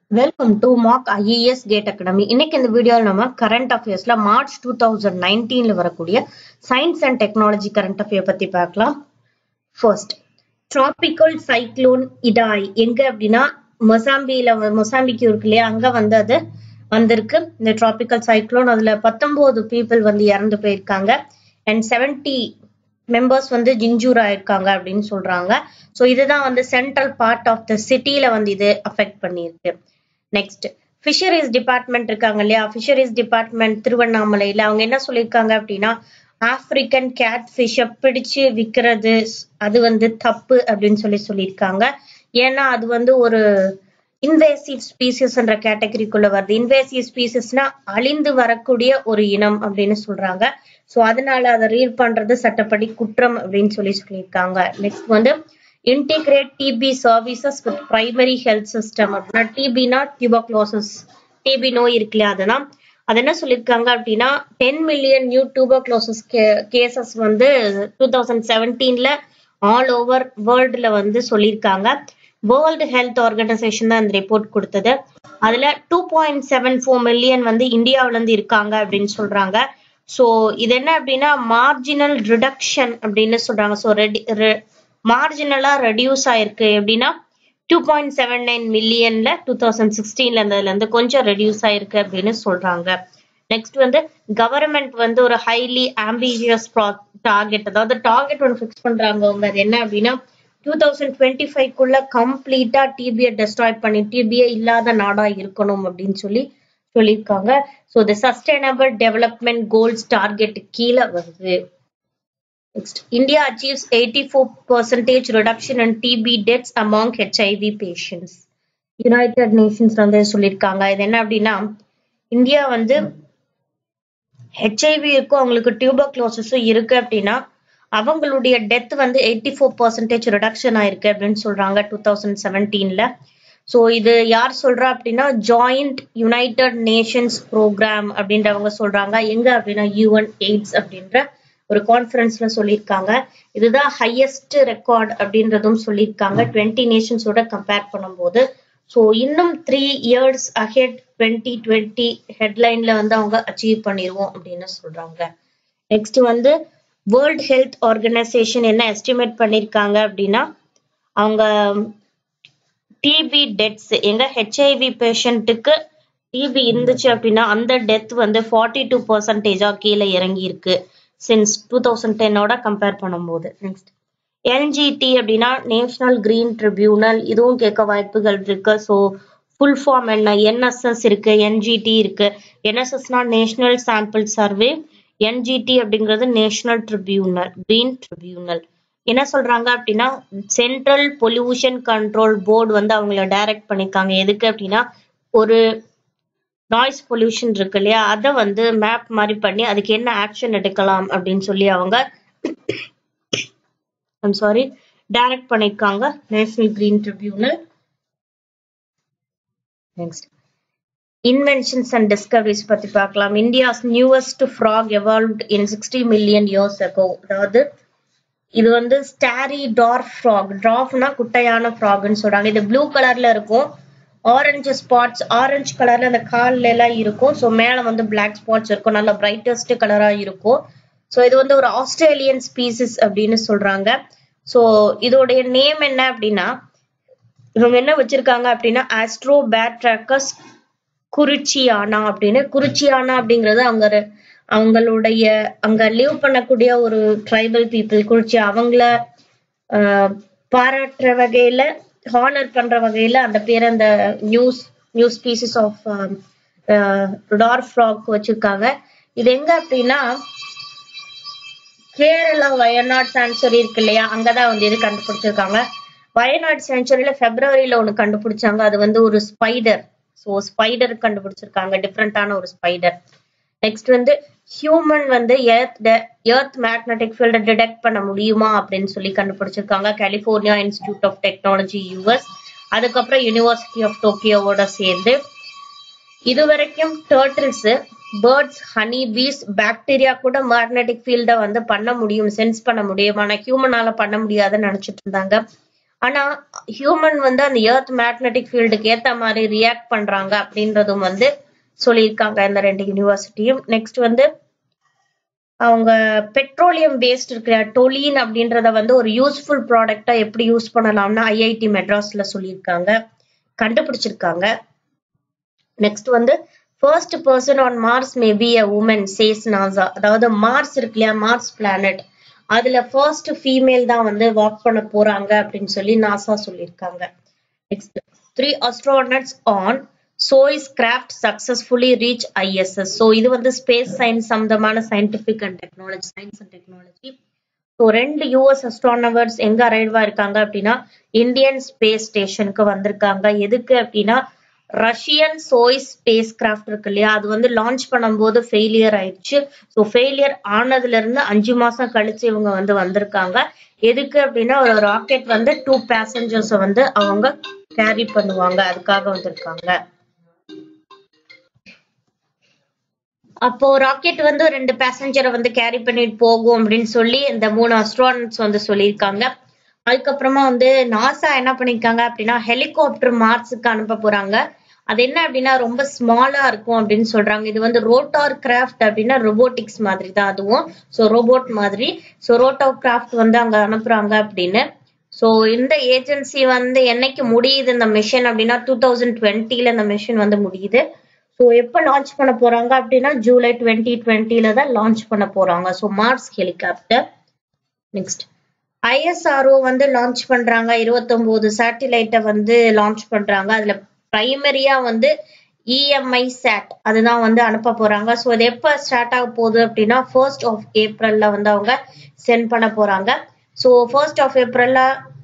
welcome to mock IAS gate academy இன்னைக்கு இந்த வீடியோவில் நம்ம கரண்ட் அஃபேர்ஸ்ல மார்ச் டூ தௌசண்ட் நைன்டீன்ல வரக்கூடிய science and technology current affair பத்தி பார்க்கலாம் ஃபர்ஸ்ட் டிராபிக்கல் சைக்ளோன் இடாய் எங்க அப்படின்னா மொசாம்பியில மொசாம்பிக்கு இருக்கு இல்லையா அங்க வந்து அது வந்திருக்கு இந்த டிராபிக்கல் சைக்ளோன் அதுல பத்தொன்பது பீப்புள் வந்து இறந்து போயிருக்காங்க அண்ட் செவன்டி மெம்பர்ஸ் வந்து ஜிஞ்சூர் ஆயிருக்காங்க அப்படின்னு சொல்றாங்க ஸோ இதுதான் வந்து சென்ட்ரல் பார்ட் ஆஃப் த சிட்டியில வந்து இது அஃபெக்ட் பண்ணியிருக்கு நெக்ஸ்ட் ஃபிஷரிஸ் டிபார்ட்மெண்ட் இருக்காங்க இல்லையா ஃபிஷரிஸ் டிபார்ட்மெண்ட் திருவண்ணாமலையில அவங்க என்ன சொல்லியிருக்காங்க அப்படின்னா ஆப்பிரிக்கன் கேட் ஃபிஷ்ஷை பிடிச்சு விற்கிறது அது வந்து தப்பு அப்படின்னு சொல்லி சொல்லியிருக்காங்க ஏன்னா அது வந்து ஒரு இன்வேசிவ் ஸ்பீசிஸ்ன்ற கேட்டகரிக்குள்ள வருது இன்வேசிவ் ஸ்பீசிஸ்னா அழிந்து வரக்கூடிய ஒரு இனம் அப்படின்னு சொல்றாங்க ஸோ அதனால அதை ரீட் பண்றது சட்டப்படி குற்றம் அப்படின்னு சொல்லி சொல்லியிருக்காங்க நெக்ஸ்ட் வந்து integrate TB services with primary health system அப்படின்னா டிபினா டியூபக்லோசஸ் டிபி நோய் இருக்கு இல்லையா அதெல்லாம் அது என்ன சொல்லியிருக்காங்க அப்படின்னா ten million new tuberculosis cases வந்து டூ தௌசண்ட் செவன்டீன்ல ஆல் ஓவர் வேர்ல்டுல வந்து சொல்லியிருக்காங்க வேர்ல்டு ஹெல்த் ஆர்கனைசேஷன் தான் இந்த ரிப்போர்ட் கொடுத்தது அதுல two point seven four million வந்து இந்தியாவில இருந்து இருக்காங்க அப்படின்னு சொல்றாங்க ஸோ இது என்ன அப்படின்னா மார்ஜினல் ரிடக்ஷன் அப்படின்னு சொல்றாங்க ஸோ ரெடி மார்ஜினலா ரெடியூஸ் ஆயிருக்கு எப்படின்னா டூ பாயிண்ட் செவன் நைன் மில்லியன்ல டூ தௌசண்ட் சிக்ஸ்டீன்ல இருந்ததுல இருந்து கொஞ்சம் ரெடியூஸ் ஆயிருக்கு அப்படின்னு சொல்றாங்க நெக்ஸ்ட் வந்து கவர்மெண்ட் வந்து ஒரு ஹைலி ஆம்பிஷியஸ் டார்கெட் அதாவது டார்கெட் ஒன்று ஃபிக்ஸ் பண்றாங்க அவங்க அது என்ன அப்படின்னா டூ தௌசண்ட் டுவெண்ட்டி ஃபைவ்க்குள்ள கம்ப்ளீட்டா டிபியை டெஸ்ட்ராய் பண்ணி டிபியே இல்லாத நாடா இருக்கணும் அப்படின்னு சொல்லி சொல்லியிருக்காங்க so the sustainable development goals target கீழே வருது next India achieves eighty four percentage reduction and TB deaths among HIV patients United Nations வந்து சொல்லியிருக்காங்க இது என்ன அப்படின்னா இந்தியா வந்து ஹெச்ஐவி இருக்கும் அவங்களுக்கு டியூபர்க்ளோசிஸும் இருக்கு அப்படின்னா அவங்களுடைய டெத் வந்து எயிட்டி ஃபோர் பர்சன்டேஜ் ரிடக்ஷன் ஆயிருக்கு அப்படின்னு சொல்றாங்க டூ தௌசண்ட் செவன்டீன்ல ஸோ இது யார் சொல்றா அப்படின்னா ஜாயிண்ட் யுனைடெட் நேஷன்ஸ் ப்ரோக்ராம் அப்படின்றவங்க சொல்றாங்க எங்க அப்படின்னா யூஎன் எய்ட்ஸ் அப்படின்ற ஒரு கான்ஃபரன்ஸ்ல சொல்லியிருக்காங்க இதுதான் ஹையஸ்ட் ரெக்கார்ட் அப்படின்றதும் சொல்லியிருக்காங்க டுவெண்ட்டி நேஷன்ஸோட கம்பேர் பண்ணும்போது ஸோ இன்னும் three years ahead twenty twenty ஹெட்லைன்ல வந்து அவங்க அச்சீவ் பண்ணிடுவோம் அப்படின்னு சொல்றாங்க நெக்ஸ்ட் வந்து வேர்ல்ட் ஹெல்த் ஆர்கனைசேஷன் என்ன எஸ்டிமேட் பண்ணியிருக்காங்க அப்படின்னா அவங்க டிபி டெத்ஸ் எங்க ஹெச்ஐவி பேஷண்ட்டுக்கு டிபி இருந்துச்சு அப்படின்னா அந்த டெத் வந்து ஃபார்ட்டி டூ பர்சன்டேஜா கீழே இறங்கி இருக்கு சின்ஸ் டூ தௌசண்ட் டென்னோட கம்பேர் பண்ணும்போது நெக்ஸ்ட் என்ஜிடி அப்படின்னா நேஷனல் கிரீன் ட்ரிபியூனல் இதுவும் கேட்க வாய்ப்புகள் இருக்கு ஸோ ஃபுல் ஃபார்ம் என்ன என்எஸ்எஸ் இருக்கு என்ஜிடி இருக்கு என்எஸ்எஸ்னா நேஷனல் சாம்பிள் சர்வே என்ஜிடி அப்படிங்கிறது நேஷனல் ட்ரிபியூனல் கிரீன் ட்ரிபியூனல் என்ன சொல்றாங்க அப்படின்னா சென்ட்ரல் பொல்யூஷன் கண்ட்ரோல் போர்டு வந்து அவங்கள டைரக்ட் பண்ணிருக்காங்க எதுக்கு அப்படின்னா ஒரு நாய்ஸ் பொல்யூஷன் இருக்கு இல்லையா அதை வந்து மேப் மாதிரி பண்ணி அதுக்கு என்ன ஆக்ஷன் எடுக்கலாம் அப்படின்னு சொல்லி அவங்க ஐம் சாரி டைரக்ட் பண்ணிருக்காங்க national green tribunal next inventions and discoveries பத்தி பார்க்கலாம் India's newest frog evolved in sixty million years ago அதாவது இது வந்து ஸ்டாரி டார்ஃப் ஃப்ராக் டார்ஃப்னா குட்டையான ஃப்ராக்னு சொல்றாங்க இது ப்ளூ கலர்ல இருக்கும் ஆரஞ்சு ஸ்பாட்ஸ் ஆரஞ்சு கலர்ல அந்த கால்ல எல்லாம் இருக்கும் ஸோ மேல வந்து பிளாக் ஸ்பாட்ஸ் இருக்கும் நல்ல பிரைட்டஸ்ட் கலரா இருக்கும் ஸோ இது வந்து ஒரு ஆஸ்திரேலியன் ஸ்பீசிஸ் அப்படின்னு சொல்றாங்க ஸோ இதோடைய நேம் என்ன அப்படின்னா இவங்க என்ன வச்சிருக்காங்க அப்படின்னா ஆஸ்ட்ரோ பேட்ராக்கஸ் குறிச்சியானா அப்படின்னு குறிச்சியானா அப்படிங்கிறது அவங்க அவங்களுடைய அங்க லிவ் பண்ணக்கூடிய ஒரு ட்ரைபல் பீப்புள் குறிச்சி அவங்கள பாராட்டுற வகையில ஹானர் பண்ற வகையில அந்த பேர் அந்த news new species of dark frog வச்சிருக்காங்க இது எங்க அப்படின்னா கேரளா வயநாட் சான்சுரி இருக்கு இல்லையா அங்கதான் வந்து இது கண்டுபிடிச்சிருக்காங்க வயநாட் சென்ச்சுரியில பிப்ரவரியில ஒண்ணு கண்டுபிடிச்சாங்க அது வந்து ஒரு ஸ்பைடர் ஸோ ஸ்பைடர் கண்டுபிடிச்சிருக்காங்க டிஃப்ரெண்டான ஒரு ஸ்பைடர் நெக்ஸ்ட் வந்து ஹியூமன் வந்து எர்த் எர்த் மேக்னெட்டிக் ஃபீல்டை டிடெக்ட் பண்ண முடியுமா அப்படின்னு சொல்லி கண்டுபிடிச்சிருக்காங்க California institute of technology US அதுக்கப்புறம் யூனிவர்சிட்டி ஆஃப் டோக்கியோவோட சேர்ந்து இது வரைக்கும் turtles birds honey bees bacteria கூட மேக்னெட்டிக் ஃபீல்டை வந்து பண்ண முடியும் சென்ஸ் பண்ண முடியும் ஆனா ஹியூமனால பண்ண முடியாதுன்னு நினைச்சிட்டு இருந்தாங்க ஆனா ஹியூமன் வந்து அந்த எர்த் மேக்னெட்டிக் ஃபீல்டுக்கு ஏத்த மாதிரி ரியாக்ட் பண்றாங்க அப்படின்றதும் வந்து சொல்லியிருக்காங்க இந்த ரெண்டு யூனிவர்சிட்டியும் நெக்ஸ்ட் வந்து அவங்க பெட்ரோலியம் வேஸ்ட் இருக்கிற டொலின் அப்படின்றத வந்து ஒரு யூஸ்ஃபுல் ப்ராடக்டா எப்படி யூஸ் பண்ணலாம்னு ஐஐடி மெட்ராஸ்ல சொல்லியிருக்காங்க கண்டுபிடிச்சிருக்காங்க நெக்ஸ்ட் வந்து first person on Mars may be a woman says NASA அதாவது மார்ஸ் இருக்கு இல்லையா மார்ஸ் பிளானட் அதுல ஃபர்ஸ்ட் ஃபீமேல் தான் வந்து வாக் பண்ண போறாங்க அப்படின்னு சொல்லி நாசா சொல்லியிருக்காங்க next three astronauts on Soyuz craft successfully reach ISS so இது வந்து ஸ்பேஸ் சயின்ஸ் சம்பந்தமான scientific and technology science and technology so ரெண்டு யூஎஸ் அஸ்ட்ரானவர்ஸ் எங்க அரைவா இருக்காங்க அப்படின்னா இந்தியன் ஸ்பேஸ் ஸ்டேஷனுக்கு வந்திருக்காங்க எதுக்கு அப்படின்னா ரஷ்யன் சோய்ஸ் ஸ்பேஸ் கிராஃப்ட் இருக்கு இல்லையா அது வந்து லான்ச் பண்ணும்போது ஃபெயிலியர் ஆயிடுச்சு ஸோ ஃபெயிலியர் ஆனதுல இருந்து அஞ்சு மாசம் கழிச்சு இவங்க வந்து வந்திருக்காங்க எதுக்கு அப்படின்னா ஒரு ராக்கெட் வந்து டூ பேசஞ்சர்ஸ் வந்து அவங்க கேரி பண்ணுவாங்க அதுக்காக வந்திருக்காங்க அப்போ ராக்கெட் வந்து ரெண்டு பேசஞ்சரை வந்து கேரி பண்ணிட்டு போகும் அப்படின்னு சொல்லி இந்த மூணு அஸ்ட்ரானட்ஸ் வந்து சொல்லியிருக்காங்க அதுக்கப்புறமா வந்து நாசா என்ன பண்ணிருக்காங்க அப்படின்னா ஹெலிகாப்டர் மார்ஸுக்கு அனுப்ப போறாங்க அது என்ன அப்படின்னா ரொம்ப ஸ்மாலா இருக்கும் அப்படின்னு சொல்றாங்க இது வந்து ரோட்டார் கிராஃப்ட் அப்படின்னா ரொபோட்டிக்ஸ் மாதிரி தான் அதுவும் ஸோ ரோபோட் மாதிரி ஸோ ரோட்டார் கிராஃப்ட் வந்து அங்க அனுப்புறாங்க அப்படின்னு ஸோ இந்த ஏஜென்சி வந்து என்னைக்கு முடியுது இந்த மிஷன் அப்படின்னா டூ தௌசண்ட் டுவெண்ட்டில இந்த மிஷன் வந்து முடியுது ஸோ எப்போ லான்ச் பண்ண போறாங்க அப்படின்னா ஜூலை டுவெண்ட்டி டுவெண்ட்டில தான் லான்ச் பண்ண போறாங்க so Mars helicopter next ISRO வந்து லான்ச் பண்றாங்க இருபத்தொன்பது சேட்டிலைட்டை வந்து லான்ச் பண்றாங்க அதுல பிரைமரியா வந்து இஎம்ஐ சேட் அதுதான் வந்து அனுப்ப போறாங்க ஸோ இது எப்போ ஸ்டார்ட் ஆக போகுது அப்படின்னா ஃபர்ஸ்ட் ஆஃப் ஏப்ரல்ல வந்து அவங்க சென்ட் பண்ண போறாங்க ஸோ ஃபர்ஸ்ட் ஆஃப் ஏப்ரல்ல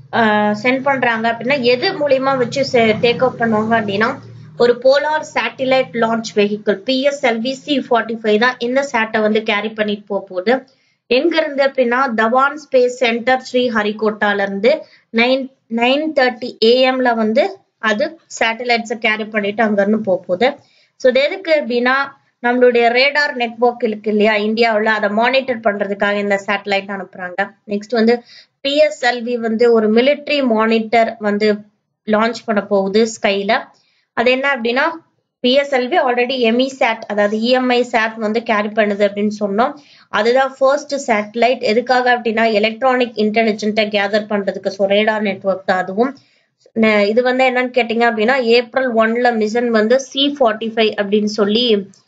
சென்ட் பண்றாங்க அப்படின்னா எது மூலியமா வச்சு டேக் அப் பண்ணுவாங்க அப்படின்னா ஒரு polar satellite launch vehicle PSLV C forty five தான் இந்த சேட்டை வந்து கேரி பண்ணிட்டு போக போகுது எங்க இருந்து அப்படின்னா தவான் ஸ்பேஸ் சென்டர் ஸ்ரீ ஹரிகோட்டால இருந்து நைன் நைன் தேர்ட்டி ஏஎம்ல வந்து அது சேட்டலைட்ஸை கேரி பண்ணிட்டு அங்க இருந்து போக போகுது ஸோ இது எதுக்கு அப்படின்னா நம்மளுடைய ரேடார் நெட்ஒர்க் இருக்கு இல்லையா இந்தியாவில் அதை மானிட்டர் பண்றதுக்காக இந்த சேட்டலைட் அனுப்புறாங்க நெக்ஸ்ட் வந்து பிஎஸ்எல்வி வந்து ஒரு மிலிட்ரி மானிட்டர் வந்து லான்ச் பண்ண போகுது ஸ்கைல அது என்ன அப்படின்னா பிஎஸ்எல்வி ஆல்ரெடி எம்இ சேட் அதாவது இஎம்ஐ சேட் வந்து கேரி பண்ணுது அப்படின்னு சொன்னோம் அதுதான் ஃபர்ஸ்ட் சேட்டலைட் எதுக்காக அப்படின்னா எலக்ட்ரானிக் இன்டெலிஜென்ட்டை கேதர் பண்றதுக்கு ஸோ ரேடார் நெட்ஒர்க் தான் அதுவும் இது வந்து என்னன்னு கேட்டீங்க அப்படின்னா ஏப்ரல் ஒன்ல மிஷன் வந்து சி ஃபார்ட்டி ஃபைவ் அப்படின்னு சொல்லி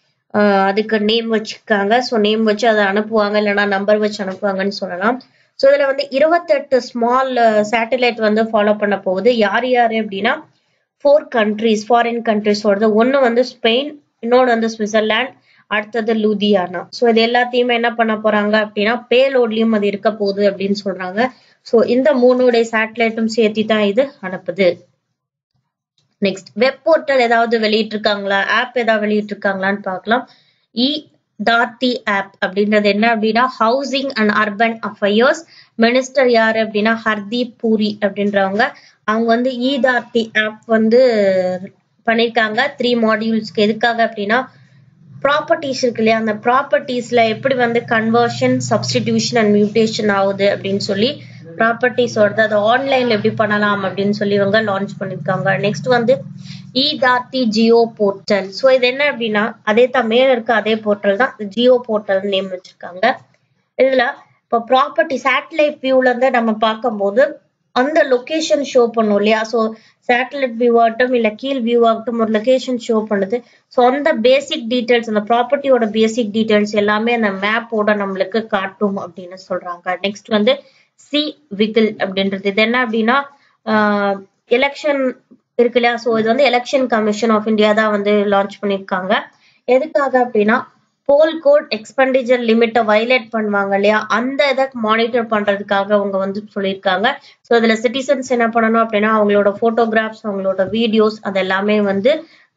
அதுக்கு நேம் வச்சிருக்காங்க ஸோ நேம் வச்சு அதை அனுப்புவாங்க இல்லைன்னா நம்பர் வச்சு அனுப்புவாங்கன்னு சொல்லலாம் ஸோ இதுல வந்து இருபத்தெட்டு ஸ்மால் சேட்டலைட் வந்து ஃபாலோ பண்ண போகுது யார் யாரு அப்படின்னா ஃபோர் கண்ட்ரிஸ் ஃபாரின் கண்ட்ரிஸோடது ஒன்று வந்து ஸ்பெயின் இன்னொன்று வந்து சுவிட்சர்லாந்து அடுத்தது லூதியானா ஸோ இது எல்லாத்தையுமே என்ன பண்ண போறாங்க அப்படின்னா பேலோட்லயும் அது இருக்க போகுது அப்படின்னு சொல்றாங்க ஸோ இந்த மூணுடைய சேட்டலைட்டும் சேர்த்தி தான் இது அனுப்புது நெக்ஸ்ட் வெப் போர்ட்டல் ஏதாவது வெளியிட்டிருக்காங்களா ஆப் ஏதாவது வெளியிட்டிருக்காங்களான்னு பார்க்கலாம் இ டார்டி ஆப் அப்படின்றது என்ன அப்படின்னா housing and urban affairs minister யாரு அப்படின்னா ஹர்தீப் பூரி அப்படின்றவங்க அவங்க வந்து இ டார்டி ஆப் வந்து பண்ணியிருக்காங்க த்ரீ மாடியூல்ஸ்க்கு எதுக்காக அப்படின்னா ப்ராப்பர்ட்டிஸ் இருக்கு இல்லையா அந்த ப்ராப்பர்ட்டிஸ்ல எப்படி வந்து கன்வர்ஷன் சப்ஸ்டிடியூஷன் அண்ட் மியூட்டேஷன் ஆகுது அப்படின்னு சொல்லி ப்ராப்பர்ட்டிஸோட அதை ஆன்லைன்ல எப்படி பண்ணலாம் அப்படின்னு சொல்லி இவங்க லான்ச் பண்ணிருக்காங்க நெக்ஸ்ட் வந்து e Dharti Geo portal so இது என்ன அப்படின்னா அதே தான் மேல இருக்க அதே போர்ட்டல் தான் ஜியோ போர்ட்டல் நேம் வச்சிருக்காங்க இதுல இப்போ ப்ராப்பர்ட்டி சேட்டலைட் வியூல இருந்து நம்ம பார்க்கும்போது அந்த லொகேஷன் ஷோ பண்ணும் இல்லையா ஸோ சேட்டலைட் வியூ ஆகட்டும் இல்லை கீழ் வியூ ஆகட்டும் ஒரு லொகேஷன் ஷோ பண்ணுது ஸோ அந்த பேசிக் டீட்டெயில்ஸ் அந்த ப்ராப்பர்ட்டியோட பேசிக் டீட்டெயில்ஸ் எல்லாமே அந்த மேப்போட நம்மளுக்கு காட்டும் அப்படின்னு சொல்றாங்க நெக்ஸ்ட் வந்து சி விகில் அப்படின்றது இது என்ன அப்படின்னா எலெக்ஷன் இருக்கு இல்லையா ஸோ இது வந்து எலெக்ஷன் கமிஷன் ஆஃப் இந்தியா தான் வந்து லான்ச் பண்ணியிருக்காங்க எதுக்காக அப்படின்னா போல் கோட் எக்ஸ்பெண்டிச்சர் லிமிட்டை வயலேட் பண்ணுவாங்க இல்லையா அந்த இதை மானிட்டர் பண்றதுக்காக அவங்க வந்து சொல்லியிருக்காங்க ஸோ இதுல சிட்டிசன்ஸ் என்ன பண்ணணும் அப்படின்னா அவங்களோட போட்டோகிராஃப்ஸ் அவங்களோட வீடியோஸ் அது எல்லாமே வந்து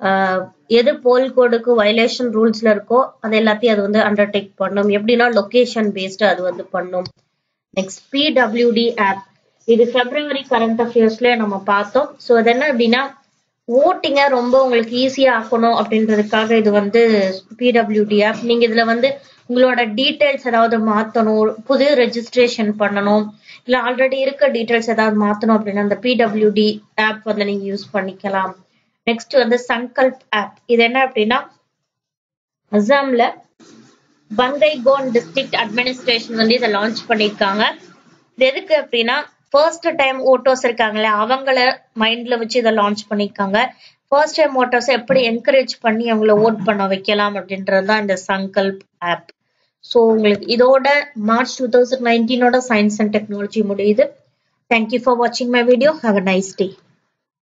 எது போல் கோடுக்கு வயலேஷன் ரூல்ஸ்ல இருக்கோ அது எல்லாத்தையும் அது வந்து அண்டர்டேக் பண்ணும் எப்படின்னா லொகேஷன் பேஸ்டு அது வந்து பண்ணும் நெக்ஸ்ட் பிடபிள்யூடி ஆப் இது பிப்ரவரி கரண்ட் அஃபேர்ஸ்ல நம்ம பார்த்தோம் ஸோ அது என்ன அப்படின்னா ஓட்டிங்க ரொம்ப உங்களுக்கு ஈஸியா ஆக்கணும் அப்படின்றதுக்காக இது வந்து பிடபிள்யூடி ஆப் நீங்க இதுல வந்து உங்களோட டீடைல்ஸ் ஏதாவது மாத்தணும் புது ரெஜிஸ்ட்ரேஷன் பண்ணணும் இல்ல ஆல்ரெடி இருக்க டீடைல்ஸ் ஏதாவது மாத்தணும் அப்படின்னா அந்த பிடபிள்யூடி ஆப் வந்து நீங்க யூஸ் பண்ணிக்கலாம் நெக்ஸ்ட் வந்து சங்கல்ப் ஆப் இது என்ன அப்படின்னா அசாம்ல பங்கைகோன் டிஸ்ட்ரிக்ட் அட்மினிஸ்ட்ரேஷன் வந்து இதை லான்ச் பண்ணியிருக்காங்க இது எதுக்கு அப்படின்னா ஃபர்ஸ்ட் டைம் ஓட்டர்ஸ் இருக்காங்களே அவங்கள மைண்ட்ல வச்சு இதை லான்ச் பண்ணியிருக்காங்க ஃபர்ஸ்ட் டைம் ஓட்டர்ஸ் எப்படி என்கரேஜ் பண்ணி அவங்கள ஓட் பண்ண வைக்கலாம் அப்படின்றது தான் இந்த சங்கல்ப் ஆப் ஸோ உங்களுக்கு இதோட மார்ச் டூ தௌசண்ட் நைன்டீனோட சயின்ஸ் அண்ட் டெக்னாலஜி முடியுது தேங்க்யூ ஃபார் வாட்சிங் my video have a nice day